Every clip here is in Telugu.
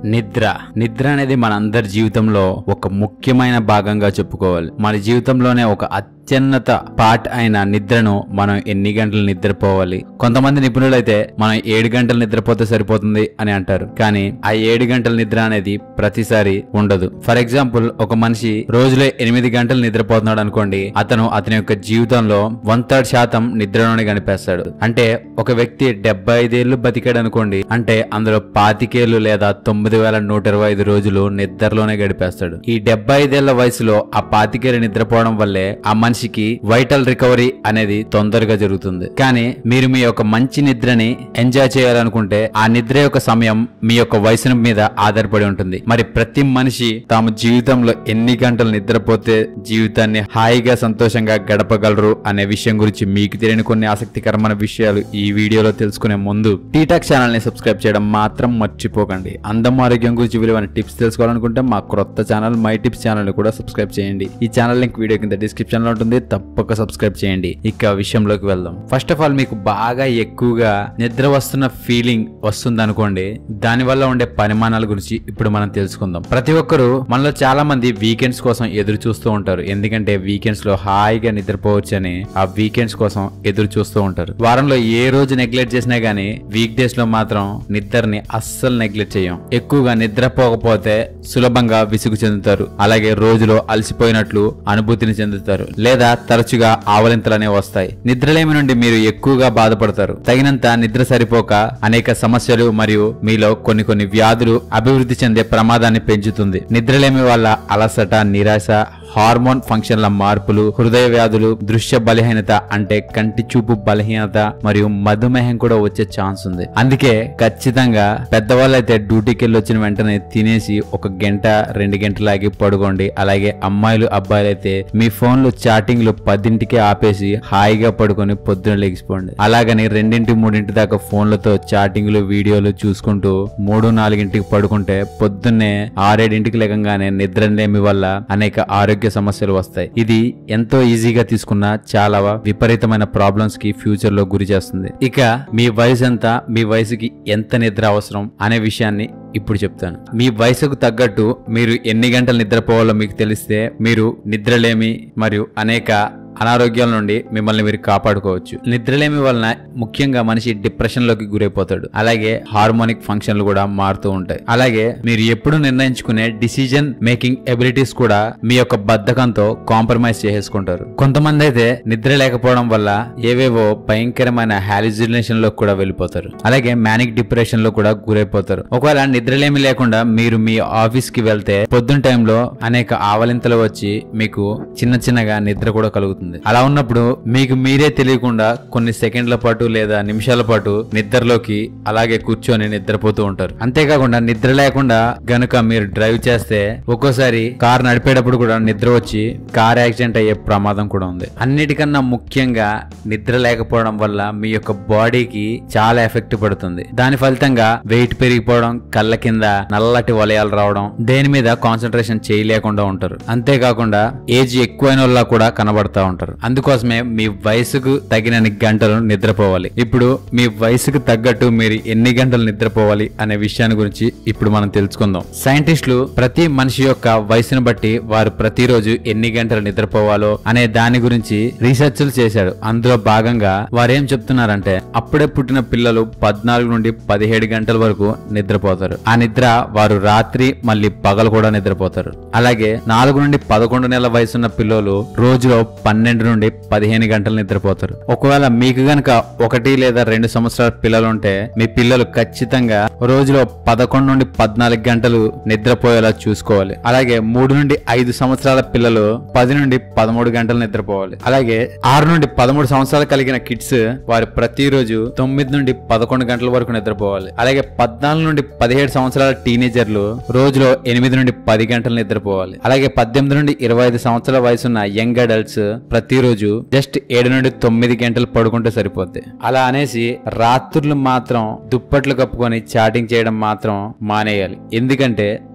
నిద్ర నిద్ర అనేది మన అందరి జీవితంలో ఒక ముఖ్యమైన భాగంగా చెప్పుకోవాలి మన జీవితంలోనే ఒక అత్యున్నత పార్ట్ అయిన నిద్రను మనం ఎన్ని గంటలు నిద్రపోవాలి కొంతమంది నిపుణులైతే మనం ఏడు గంటలు నిద్రపోతే సరిపోతుంది అని అంటారు కానీ ఆ ఏడు గంటల నిద్ర అనేది ప్రతిసారి ఉండదు ఫర్ ఎగ్జాంపుల్ ఒక మనిషి రోజులో ఎనిమిది గంటలు నిద్రపోతున్నాడు అనుకోండి అతను అతని యొక్క జీవితంలో వన్ థర్డ్ శాతం నిద్రలోనే కనిపిస్తాడు అంటే ఒక వ్యక్తి డెబ్బై ఐదేళ్లు బతికాడు అనుకోండి అంటే అందులో పాతికేళ్లు లేదా తొమ్మిది వేల నూట ఇరవై ఐదు రోజులు నిద్రలోనే గడిపేస్తాడు ఈ డెబ్బై ఐదేళ్ల వయసులో ఆ పాతికేళ్లు నిద్రపోవడం వల్లే ఆ మనిషికి వైటల్ రికవరీ అనేది తొందరగా జరుగుతుంది కానీ మీరు మీ యొక్క మంచి నిద్రని ఎంజాయ్ చేయాలనుకుంటే ఆ నిద్ర యొక్క సమయం మీ యొక్క వయసు మీద ఆధారపడి ఉంటుంది మరి ప్రతి మనిషి తాము జీవితంలో ఎన్ని గంటలు నిద్రపోతే జీవితాన్ని హాయిగా సంతోషంగా గడపగలరు అనే విషయం గురించి మీకు తెలియని కొన్ని ఆసక్తికరమైన విషయాలు ఈ వీడియోలో తెలుసుకునే ముందు టీటాక్ ఛానల్ ని సబ్స్క్రైబ్ చేయడం మాత్రం మర్చిపోకండి అందం ఆరోగ్యం గురించి విలువైన టిప్స్ తెలుసుకోవాలనుకుంటే మా క్రొత్త ఛానల్ మై టిప్స్ ఛానల్ ని కూడా సబ్స్క్రైబ్ చేయండి ఈ ఛానల్ లింక్ వీడియో కింద డిస్క్రిప్షన్ లో ఉంటుంది తప్పక సబ్స్క్రైబ్ చేయండి ఇక విషయంలోకి వెళ్దాం ఫస్ట్ ఆఫ్ ఆల్ మీకు బాగా ఎక్కువగా నిద్ర వస్తున్న ఫీలింగ్ వస్తుంది అనుకోండి దాని వల్ల ఉండే పరిమాణాల గురించి ఇప్పుడు మనం తెలుసుకుందాం ప్రతి ఒక్కరు మనలో చాలా మంది వీకెండ్స్ కోసం ఎదురు చూస్తూ ఉంటారు ఎందుకంటే వీకెండ్స్ లో హాయిగా నిద్రపోవచ్చు అని ఆ వీకెండ్స్ కోసం ఎదురు చూస్తూ ఉంటారు వారంలో ఏ రోజు నెగ్లెక్ట్ చేసినా గానీ వీక్ డేస్ లో మాత్రం నిద్రని అస్సలు నెగ్లెక్ట్ చేయం ఎక్కువగా నిద్రపోకపోతే సులభంగా విసుగు చెందుతారు అలాగే రోజులో అలసిపోయినట్లు అనుభూతిని చెందుతారు లేదా తరచుగా ఆవలింతలనే వస్తాయి నిద్రలేమి నుండి మీరు ఎక్కువగా బాధపడతారు తగినంత నిద్ర సరిపోక అనేక సమస్యలు మరియు మీలో కొన్ని కొన్ని వ్యాధులు అభివృద్ధి చెందే ప్రమాదాన్ని పెంచుతుంది నిద్రలేమి వల్ల అలసట నిరాశ హార్మోన్ ఫంక్షన్ల మార్పులు హృదయ వ్యాధులు దృశ్య బలహీనత అంటే కంటి చూపు బలహీనత మరియు మధుమేహం కూడా వచ్చే ఛాన్స్ ఉంది అందుకే ఖచ్చితంగా పెద్దవాళ్ళైతే డ్యూటీకి వెళ్ళి వచ్చిన వెంటనే తినేసి ఒక గంట రెండు గంటలాగి పడుకోండి అలాగే అమ్మాయిలు అబ్బాయిలు అయితే మీ ఫోన్లు చాటింగ్లు పదింటికే ఆపేసి హాయిగా పడుకొని పొద్దున లెగిసిపోండి అలాగని రెండింటి మూడింటి దాకా ఫోన్లతో చాటింగ్లు వీడియోలు చూసుకుంటూ మూడు నాలుగింటికి పడుకుంటే పొద్దున్నే ఆరేడింటికి లేకంగానే నిద్రలేమి వల్ల అనేక ఆరోగ్య సమస్యలు వస్తాయి ఇది ఎంతో ఈజీగా తీసుకున్న చాలా విపరీతమైన ప్రాబ్లమ్స్ కి ఫ్యూచర్ లో గురి చేస్తుంది ఇక మీ వయసు ఎంత మీ వయసుకి ఎంత నిద్ర అవసరం అనే విషయాన్ని ఇప్పుడు చెప్తాను మీ వయసుకు తగ్గట్టు మీరు ఎన్ని గంటలు నిద్రపోవాలో మీకు తెలిస్తే మీరు నిద్రలేమి మరియు అనేక అనారోగ్యాల నుండి మిమ్మల్ని మీరు కాపాడుకోవచ్చు నిద్రలేమి వలన ముఖ్యంగా మనిషి డిప్రెషన్ లోకి గురైపోతాడు అలాగే హార్మోనిక్ ఫంక్షన్లు కూడా మారుతూ ఉంటాయి అలాగే మీరు ఎప్పుడు నిర్ణయించుకునే డిసిజన్ మేకింగ్ ఎబిలిటీస్ కూడా మీ యొక్క బద్ధకంతో కాంప్రమైజ్ చేసేసుకుంటారు కొంతమంది అయితే నిద్ర లేకపోవడం వల్ల ఏవేవో భయంకరమైన హాలిజినేషన్ లో కూడా వెళ్ళిపోతారు అలాగే మ్యానిక్ డిప్రెషన్ లో కూడా గురైపోతారు ఒకవేళ నిద్రలేమి లేకుండా మీరు మీ ఆఫీస్ కి వెళ్తే పొద్దున్న టైంలో అనేక ఆవలింతలు వచ్చి మీకు చిన్న చిన్నగా నిద్ర కూడా కలుగుతుంది అలా ఉన్నప్పుడు మీకు మీరే తెలియకుండా కొన్ని సెకండ్ల పాటు లేదా నిమిషాల పాటు నిద్రలోకి అలాగే కూర్చొని నిద్రపోతూ ఉంటారు అంతేకాకుండా నిద్ర లేకుండా గనుక మీరు డ్రైవ్ చేస్తే ఒక్కోసారి కార్ నడిపేటప్పుడు కూడా నిద్ర వచ్చి కార్ యాక్సిడెంట్ అయ్యే ప్రమాదం కూడా ఉంది అన్నిటికన్నా ముఖ్యంగా నిద్ర లేకపోవడం వల్ల మీ యొక్క బాడీకి చాలా ఎఫెక్ట్ పడుతుంది దాని ఫలితంగా వెయిట్ పెరిగిపోవడం కళ్ళ కింద నల్లటి వలయాలు రావడం దేని మీద కాన్సన్ట్రేషన్ చేయలేకుండా ఉంటారు అంతేకాకుండా ఏజ్ ఎక్కువైన వాళ్ళ కూడా కనబడతా ఉంటారు అందుకోసమే మీ వయసుకు తగినన్ని గంటలు నిద్రపోవాలి ఇప్పుడు మీ వయసుకు తగ్గట్టు మీరు ఎన్ని గంటలు నిద్రపోవాలి అనే విషయాన్ని గురించి ఇప్పుడు మనం తెలుసుకుందాం సైంటిస్టులు ప్రతి మనిషి యొక్క వయసును బట్టి వారు ప్రతిరోజు ఎన్ని గంటలు నిద్రపోవాలో అనే దాని గురించి రీసెర్చ్లు చేశాడు అందులో భాగంగా వారు ఏం చెప్తున్నారంటే అప్పుడే పుట్టిన పిల్లలు పద్నాలుగు నుండి పదిహేడు గంటల వరకు నిద్రపోతారు ఆ నిద్ర వారు రాత్రి మళ్ళీ పగలు కూడా నిద్రపోతారు అలాగే నాలుగు నుండి పదకొండు నెలల వయసున్న పిల్లలు రోజులో పన్నెండు నుండి పదిహేను గంటలు నిద్రపోతారు ఒకవేళ మీకు గనక ఒకటి లేదా రెండు సంవత్సరాల పిల్లలు ఉంటే మీ పిల్లలు ఖచ్చితంగా రోజులో పదకొండు నుండి పద్నాలుగు గంటలు నిద్రపోయేలా చూసుకోవాలి అలాగే మూడు నుండి ఐదు సంవత్సరాల పిల్లలు పది నుండి పదమూడు గంటలు నిద్రపోవాలి అలాగే ఆరు నుండి పదమూడు సంవత్సరాలు కలిగిన కిడ్స్ వారు ప్రతిరోజు తొమ్మిది నుండి పదకొండు గంటల వరకు నిద్రపోవాలి అలాగే పద్నాలుగు నుండి పదిహేడు సంవత్సరాల టీనేజర్లు రోజులో ఎనిమిది నుండి పది గంటలు నిద్రపోవాలి అలాగే పద్దెనిమిది నుండి ఇరవై ఐదు సంవత్సరాల వయసున్న యంగ్ అడల్ట్స్ ప్రతిరోజు జస్ట్ ఏడు నుండి తొమ్మిది గంటలు పడుకుంటే సరిపోద్ది అలా అనేసి రాత్రులు మాత్రం దుప్పట్లు కప్పుకొని చాటింగ్ చేయడం మాత్రం మానేయాలి ఎందుకంటే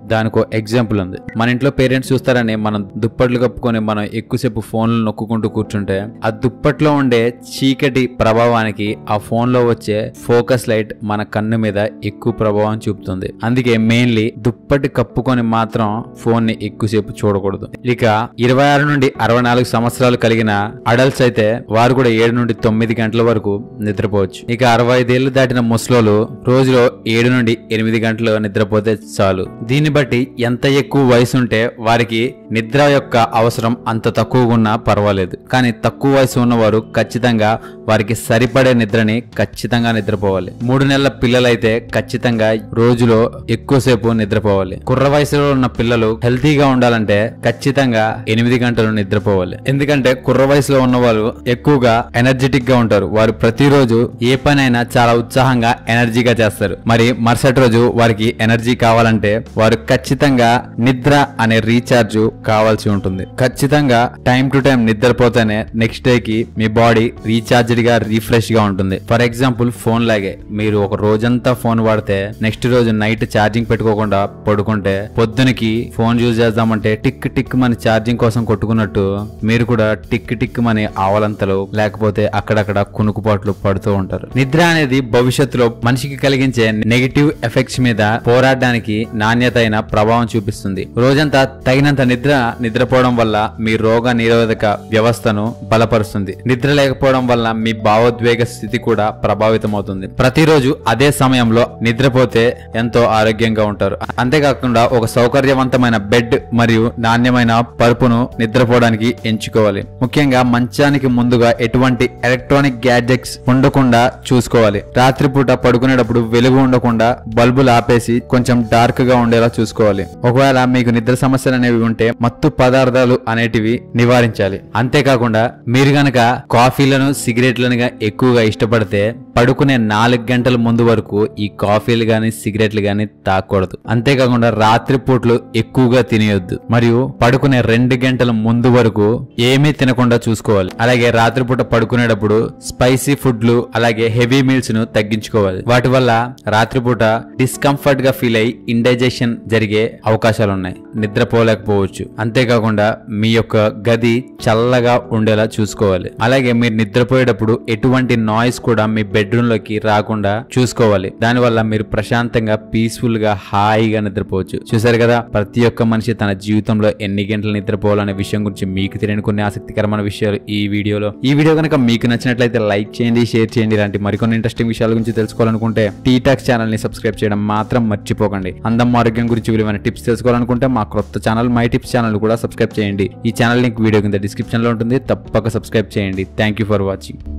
దానికో ఎగ్జాంపుల్ ఉంది మన ఇంట్లో పేరెంట్స్ చూస్తారని మనం దుప్పట్లు కప్పుకొని మనం ఎక్కువసేపు ఫోన్లు నొక్కుంటూ కూర్చుంటే ఆ దుప్పట్లో ఉండే చీకటి ప్రభావానికి ఆ ఫోన్ లో వచ్చే ఫోకస్ లైట్ మన కన్ను మీద ఎక్కువ ప్రభావం చూపుతుంది అందుకే మెయిన్లీ దుప్పటి కప్పుకొని మాత్రం ఫోన్ ని ఎక్కువసేపు చూడకూడదు ఇక ఇరవై ఆరు నుండి అరవై నాలుగు సంవత్సరాలు కలిగిన అడల్ట్స్ అయితే వారు కూడా ఏడు నుండి తొమ్మిది గంటల వరకు నిద్రపోవచ్చు ఇక అరవై ఐదేళ్లు దాటిన ముసలోలు రోజులో ఏడు నుండి ఎనిమిది గంటలు నిద్రపోతే చాలు దీన్ని బట్టి ఎంత ఎక్కువ వయసు ఉంటే వారికి నిద్ర యొక్క అవసరం అంత తక్కువగా ఉన్నా పర్వాలేదు కానీ తక్కువ వయసు ఉన్నవారు ఖచ్చితంగా వారికి సరిపడే నిద్రని ఖచ్చితంగా నిద్రపోవాలి మూడు నెలల పిల్లలైతే ఖచ్చితంగా రోజులో ఎక్కువసేపు నిద్రపోవాలి కుర్ర వయసులో ఉన్న పిల్లలు హెల్తీగా ఉండాలంటే ఖచ్చితంగా ఎనిమిది గంటలు నిద్రపోవాలి ఎందుకంటే కుర్ర వయసులో ఉన్న వాళ్ళు ఎక్కువగా ఎనర్జెటిక్ గా ఉంటారు వారు ప్రతిరోజు ఏ పనైనా చాలా ఉత్సాహంగా ఎనర్జీగా చేస్తారు మరి మరుసటి రోజు వారికి ఎనర్జీ కావాలంటే వారు ఖచ్చితంగా నిద్ర అనే రీఛార్జ్ కావాల్సి ఉంటుంది ఖచ్చితంగా టైం టు టైం నిద్రపోతేనే నెక్స్ట్ డే కి మీ బాడీ రీఛార్జ్డ్ గా రీఫ్రెష్ గా ఉంటుంది ఫర్ ఎగ్జాంపుల్ ఫోన్ లాగే మీరు ఒక రోజంతా ఫోన్ వాడితే నెక్స్ట్ రోజు నైట్ ఛార్జింగ్ పెట్టుకోకుండా పడుకుంటే పొద్దునకి ఫోన్ యూజ్ చేద్దామంటే టిక్ టిక్ మన ఛార్జింగ్ కోసం కొట్టుకున్నట్టు మీరు కూడా టిక్ టిక్ మని ఆవలంతలు లేకపోతే అక్కడక్కడ కునుకుపాట్లు పడుతూ ఉంటారు నిద్ర అనేది భవిష్యత్తులో మనిషికి కలిగించే నెగిటివ్ ఎఫెక్ట్స్ మీద పోరాడడానికి నాణ్యత అయిన ప్రభావం చూపిస్తుంది రోజంతా తగినంత నిద్ర నిద్రపోవడం వల్ల మీ రోగ నిరోధక వ్యవస్థను బలపరుస్తుంది నిద్ర లేకపోవడం వల్ల మీ భావోద్వేగ స్థితి కూడా ప్రభావితమవుతుంది ప్రతిరోజు అదే సమయంలో నిద్రపోతే ఎంతో ఆరోగ్యంగా ఉంటారు అంతేకాకుండా ఒక సౌకర్యవంతమైన బెడ్ మరియు నాణ్యమైన పరుపును నిద్రపోవడానికి ఎంచుకోవాలి ముఖ్యంగా మంచానికి ముందుగా ఎటువంటి ఎలక్ట్రానిక్ గ్యాడ్జెట్స్ ఉండకుండా చూసుకోవాలి రాత్రిపూట పడుకునేటప్పుడు వెలుగు ఉండకుండా బల్బులు ఆపేసి కొంచెం డార్క్ గా ఉండేలా చూసుకోవాలి ఒకవేళ మీకు నిద్ర సమస్యలు అనేవి ఉంటే మత్తు పదార్థాలు అనేటివి నివారించాలి అంతేకాకుండా మీరు గనక కాఫీలను సిగరెట్లను గా ఎక్కువగా ఇష్టపడితే పడుకునే నాలుగు గంటల ముందు వరకు ఈ కాఫీలు గాని సిగరెట్లు గాని తాగకూడదు అంతేకాకుండా రాత్రిపూట్లు ఎక్కువగా తినేయొద్దు మరియు పడుకునే రెండు గంటల ముందు వరకు ఏమీ తినకుండా చూసుకోవాలి అలాగే రాత్రిపూట పడుకునేటప్పుడు స్పైసీ ఫుడ్లు అలాగే హెవీ మీల్స్ ను తగ్గించుకోవాలి వాటి వల్ల రాత్రిపూట డిస్కంఫర్ట్ గా ఫీల్ అయి ఇండైజెషన్ జరిగే అవకాశాలు ఉన్నాయి నిద్రపోలేకపోవచ్చు అంతేకాకుండా మీ యొక్క గది చల్లగా ఉండేలా చూసుకోవాలి అలాగే మీరు నిద్రపోయేటప్పుడు ఎటువంటి నాయిస్ కూడా మీ బెడ్రూమ్ లోకి రాకుండా చూసుకోవాలి దానివల్ల మీరు ప్రశాంతంగా పీస్ఫుల్ గా హాయిగా నిద్రపోవచ్చు చూసారు కదా ప్రతి ఒక్క మనిషి తన జీవితంలో ఎన్ని గంటలు నిద్రపోవాలనే విషయం గురించి మీకు తెలియని కొన్ని ఆసక్తికరమైన విషయాలు ఈ వీడియోలో ఈ వీడియో కనుక మీకు నచ్చినట్లయితే లైక్ చేయండి షేర్ చేయండి ఇలాంటి మరికొన్ని ఇంట్రెస్టింగ్ విషయాల గురించి తెలుసుకోవాలనుకుంటే టీటాక్ ఛానల్ ని సబ్స్క్రైబ్ చేయడం మాత్రం మర్చిపోకండి అందం ఆరోగ్యం గురించి విలువైన టిప్స్ తెలుసుకోవాలనుకుంటే మా కొత్త ఛానల్ మై టిప్స్ ఛానల్ కూడా సబ్స్క్రైబ్ చేయండి ఈ ఛానల్ లింక్ వీడియో కింద డిస్క్రిప్షన్ లో ఉంటుంది తప్పక సబ్స్క్రైబ్ చేయండి థ్యాంక్ యూ ఫర్ వాచింగ్